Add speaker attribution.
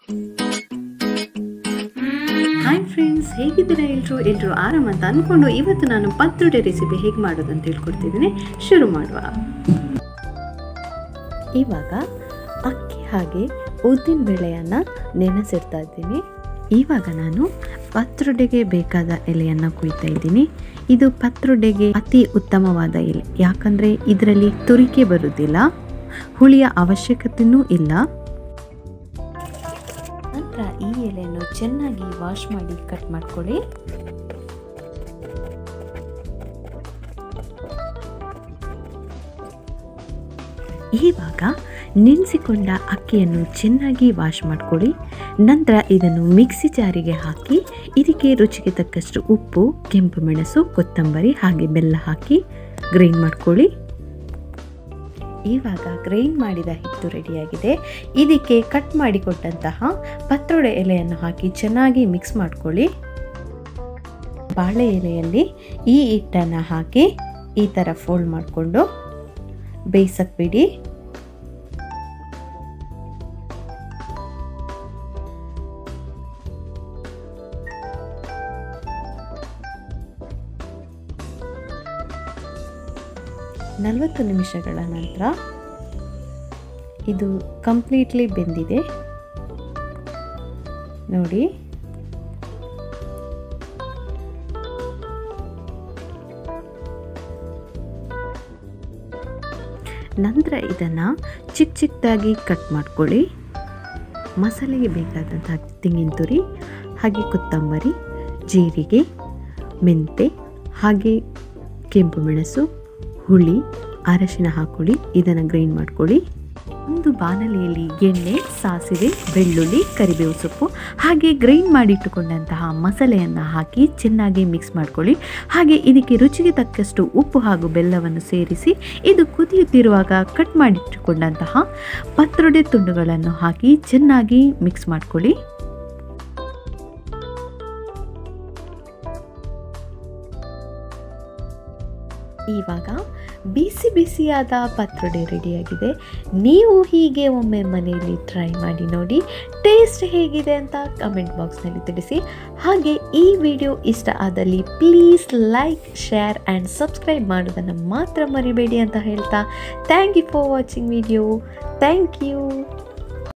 Speaker 1: hi friends ಹೇಗಿದ್ದೀರಾ ಎಲ್ಲರೂ ಎಲ್ಲರೂ ಆರಾಮ ಅಂತ ಅಂದ್ಕೊಂಡು ಇವತ್ತು ನಾನು ಪತ್ರೊಡೆ ರೆಸಿಪಿ ಹೇಗೆ ಮಾಡೋದು ಅಂತ ಹೇಳ್ಕೊಡ್ತಿದ್ದೀನಿ ಶುರು ಮಾಡುವ ಇವಾಗ ಅಕ್ಕಿ ಹಾಗೆ ಉದ್ದಿನ ಬೇಳೆಯನ್ನು ನೆನೆಸಿಡ್ತಾ ಇದ್ದೀನಿ ಇವಾಗ ನಾನು ಪತ್ರೊಡೆಗೆ ಬೇಕಾದ ಎಲೆಯನ್ನು ಕುಯ್ತಾ ಇದ್ದೀನಿ ಇದು ಪತ್ರೊಡೆಗೆ ಅತಿ ಉತ್ತಮವಾದ ಎಲೆ ಯಾಕಂದರೆ ಇದರಲ್ಲಿ ತುರಿಕೆ ಬರುವುದಿಲ್ಲ ಹುಳಿಯ ಅವಶ್ಯಕತೆಯೂ ಇಲ್ಲ ನಂತರ ಈ ಎಲೆಯನ್ನು ಚೆನ್ನಾಗಿ ವಾಶ್ ಮಾಡಿ ಕಟ್ ಮಾಡ್ಕೊಳ್ಳಿ ಇವಾಗ ನೆನೆಸಿಕೊಂಡ ಅಕ್ಕಿಯನ್ನು ಚೆನ್ನಾಗಿ ವಾಶ್ ಮಾಡ್ಕೊಳ್ಳಿ ನಂತರ ಇದನ್ನು ಮಿಕ್ಸಿ ಜಾರಿಗೆ ಹಾಕಿ ಇದಕ್ಕೆ ರುಚಿಗೆ ತಕ್ಕಷ್ಟು ಉಪ್ಪು ಕೆಂಪು ಮೆಣಸು ಕೊತ್ತಂಬರಿ ಹಾಗೆ ಬೆಲ್ಲ ಹಾಕಿ ಗ್ರೈಂಡ್ ಮಾಡ್ಕೊಳ್ಳಿ ಇವಾಗ ಗ್ರೈಂಡ್ ಮಾಡಿದ ಹಿಟ್ಟು ರೆಡಿಯಾಗಿದೆ ಇದಕ್ಕೆ ಕಟ್ ಮಾಡಿಕೊಟ್ಟಂತಹ ಪತ್ರೊಡೆ ಎಲೆಯನ್ನು ಹಾಕಿ ಚೆನ್ನಾಗಿ ಮಿಕ್ಸ್ ಮಾಡ್ಕೊಳ್ಳಿ ಬಾಳೆ ಎಲೆಯಲ್ಲಿ ಈ ಹಿಟ್ಟನ್ನು ಹಾಕಿ ಈ ಥರ ಫೋಲ್ಡ್ ಮಾಡಿಕೊಂಡು ಬೇಯಿಸಕ್ಕೆ ಬಿಡಿ ನಲವತ್ತು ನಿಮಿಷಗಳ ನಂತರ ಇದು ಕಂಪ್ಲೀಟ್ಲಿ ಬೆಂದಿದೆ ನೋಡಿ ನಂತರ ಇದನ್ನು ಚಿಕ್ಕ ಚಿಕ್ಕದಾಗಿ ಕಟ್ ಮಾಡ್ಕೊಳ್ಳಿ ಮಸಾಲೆಗೆ ಬೇಕಾದಂತಹ ತೆಂಗಿನ ತುರಿ ಹಾಗೆ ಕೊತ್ತಂಬರಿ ಜೀರಿಗೆ ಮೆಂತೆ ಹಾಗೆ ಕೆಂಪು ಮೆಣಸು ಹುಳಿ ಅರಶಿನ ಹಾಕೊಳ್ಳಿ ಇದನ್ನು ಗ್ರೈಂಡ್ ಮಾಡ್ಕೊಳ್ಳಿ ಒಂದು ಬಾಣಲೆಯಲ್ಲಿ ಎಣ್ಣೆ ಸಾಸಿವೆ ಬೆಳ್ಳುಳ್ಳಿ ಕರಿಬೇವು ಸೊಪ್ಪು ಹಾಗೆ ಗ್ರೈಂಡ್ ಮಾಡಿಟ್ಟುಕೊಂಡಂತಹ ಮಸಾಲೆಯನ್ನು ಹಾಕಿ ಚೆನ್ನಾಗಿ ಮಿಕ್ಸ್ ಮಾಡ್ಕೊಳ್ಳಿ ಹಾಗೆ ಇದಕ್ಕೆ ರುಚಿಗೆ ತಕ್ಕಷ್ಟು ಉಪ್ಪು ಹಾಗೂ ಬೆಲ್ಲವನ್ನು ಸೇರಿಸಿ ಇದು ಕುದಿಯುತ್ತಿರುವಾಗ ಕಟ್ ಮಾಡಿಟ್ಟುಕೊಂಡಂತಹ ಪತ್ರೊಡೆ ತುಂಡುಗಳನ್ನು ಹಾಕಿ ಚೆನ್ನಾಗಿ ಮಿಕ್ಸ್ ಮಾಡ್ಕೊಳ್ಳಿ ಇವಾಗ ಬಿಸಿ ಬಿಸಿಯಾದ ಪತ್ರೊಡೆ ರೆಡಿಯಾಗಿದೆ ನೀವು ಹೀಗೆ ಒಮ್ಮೆ ಮನೆಯಲ್ಲಿ ಟ್ರೈ ಮಾಡಿ ನೋಡಿ ಟೇಸ್ಟ್ ಹೇಗಿದೆ ಅಂತ ಕಮೆಂಟ್ ಬಾಕ್ಸ್ನಲ್ಲಿ ತಿಳಿಸಿ ಹಾಗೆ ಈ ವಿಡಿಯೋ ಇಷ್ಟ ಆದಲ್ಲಿ please like share and subscribe ಮಾಡೋದನ್ನು ಮಾತ್ರ ಮರಿಬೇಡಿ ಅಂತ ಹೇಳ್ತಾ thank you for watching video thank you